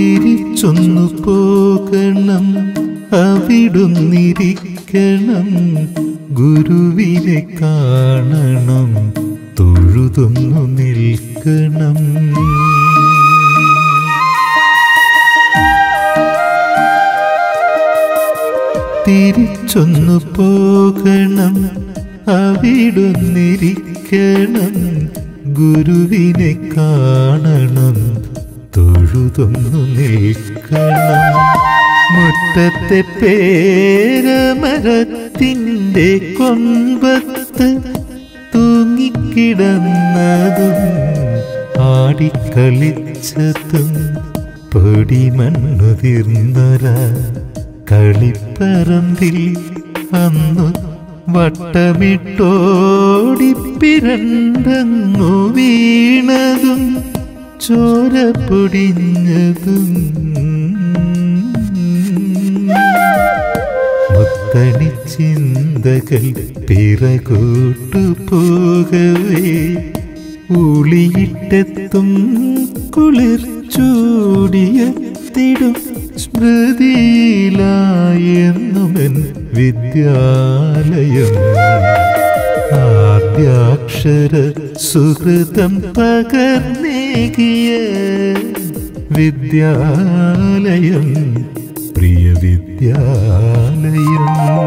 തിരിച്ചൊന്നു പോകണം അവിടുന്നിരിക്കണം ഗുരുവിനെ കാണണം തൊഴുതൊന്നു നിൽക്കണം തിരിച്ചൊന്നു പോകണം അവിടുന്നിരിക്കണം ഗുരുവിനെ കാണണം തൊഴുതൊന്നു നിൽക്കണം മുറ്റത്തെ പേരമരത്തിൻ്റെ കൊമ്പത്ത് തൂങ്ങിക്കിടന്നതും ആടിക്കളിച്ചതും പൊടിമണ്ണുതിർന്നൊര കളിപ്പറമ്പിൽ അന്നു വട്ടമിട്ടോടിപ്പിരണ്ടങ്ങു വീണതും ചോര പൊടിഞ്ഞതും മുത്തണി ചിന്തകൾ പിറകോട്ടു പോകവേ ഉളിയിട്ടെത്തും കുളിർ ചൂടിയെത്തിടും സ്മൃതിയിലായെന്നുമെൻ വിദ്യാലയം ആദ്യാക്ഷര സുഹൃതം പകർന്നേകിയ വിദ്യാലയം പ്രിയ വിദ്യാലയം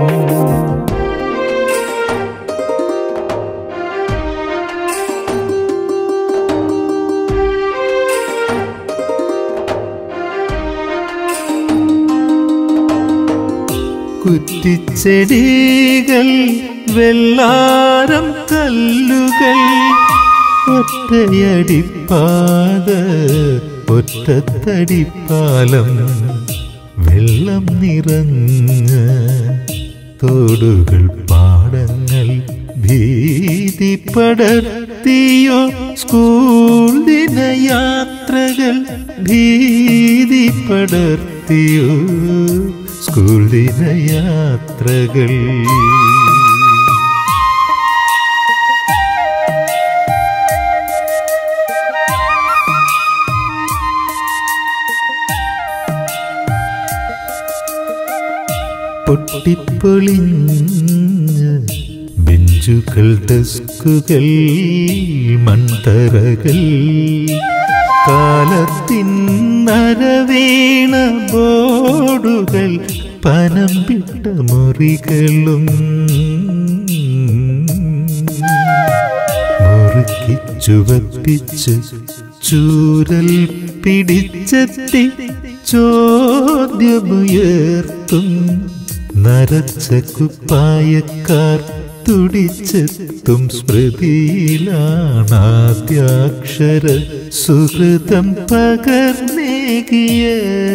കുറ്റിച്ചെടികൾ വെള്ളാരം കല്ലുകൾ ഒറ്റയടിപ്പാത ഒറ്റത്തടിപ്പാലം വെള്ളം നിറഞ്ഞ തോടുകൾ പാടങ്ങൾ ഭീതി പടർത്തിയോ സ്കൂൾ ദിനയാത്രകൾ ഭീതി പടർത്തിയോ സ്കൂൾ ദിനയാത്രകൾ പൊട്ടിപ്പൊളിഞ്ഞ ബെഞ്ചുകൾ ഡെസ്കുകൾ മൺതറകൾ കാലത്തിന്നരവീണ ബോർഡുകൾ പനം വിട്ട മുറികളും മുറുക്കി ചുവപ്പിച്ച് ചൂരൽ പിടിച്ചെത്തി ചോദ്യമുയർത്തും നരച്ച കുപ്പായക്കാർ തുടിച്ചെത്തും സ്മൃതിയിലാണാദ്യാക്ഷര സുഹൃതം പകർന്നേകിയ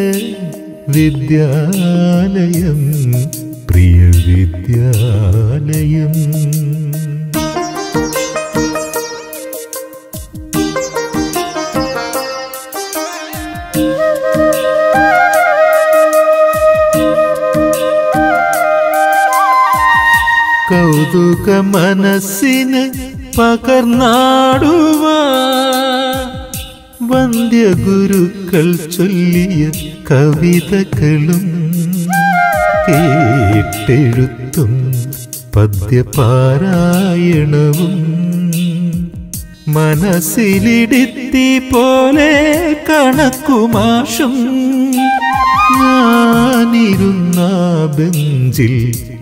വിദ്യാലയം പ്രിയ വിദ്യാലയം കൗതുക മനസ്സിന് പകർന്നാടുവാ വന്ധ്യഗുരുക്കൾ ചൊല്ലിയ കവിതകളും കേട്ടെഴുത്തും പദ്യപാരായണവും മനസ്സിലിടുത്തി പോലെ കണക്കുമാഷും ഞാനിരുന്ന ബെഞ്ചിൽ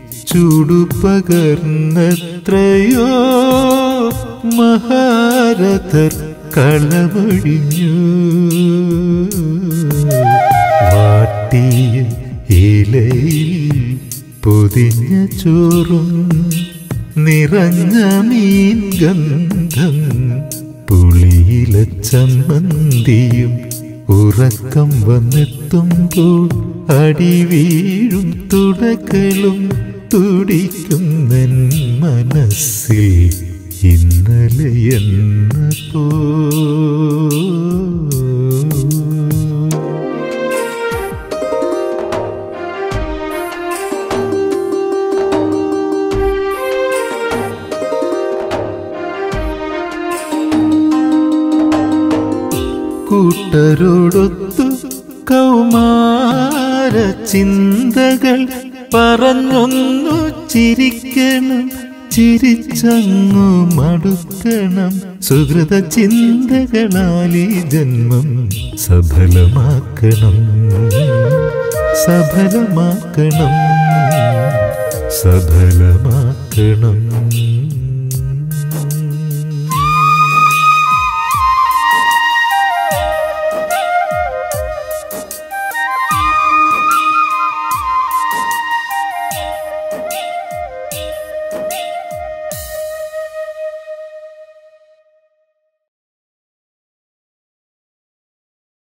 ചൂടുപകർന്നത്രയോ മഹാരഥർ കളവഴിഞ്ഞു വാട്ടിയ ഇലയിൽ പൊതിഞ്ഞ ചോറും നിറഞ്ഞ മീൻ ഗന്ധം പുളിയില ചമ്മന്തിയും ഉറക്കം വന്നെത്തുമ്പോൾ അടി വീഴും തുടകളും തുടിക്കുന്നൻ മനസ്സിൽ ഇന്നലെ എന്ന പോ കൂട്ടരോടൊത്തു കൗമാര ചിന്തകൾ പറഞ്ഞൊന്നു ചിരിക്കണം ചിരിച്ചങ്ങു മടുക്കണം സുഹൃത ചിന്തകളാൽ ഈ ജന്മം സഫലമാക്കണം സഫലമാക്കണം സഫലമാക്കണം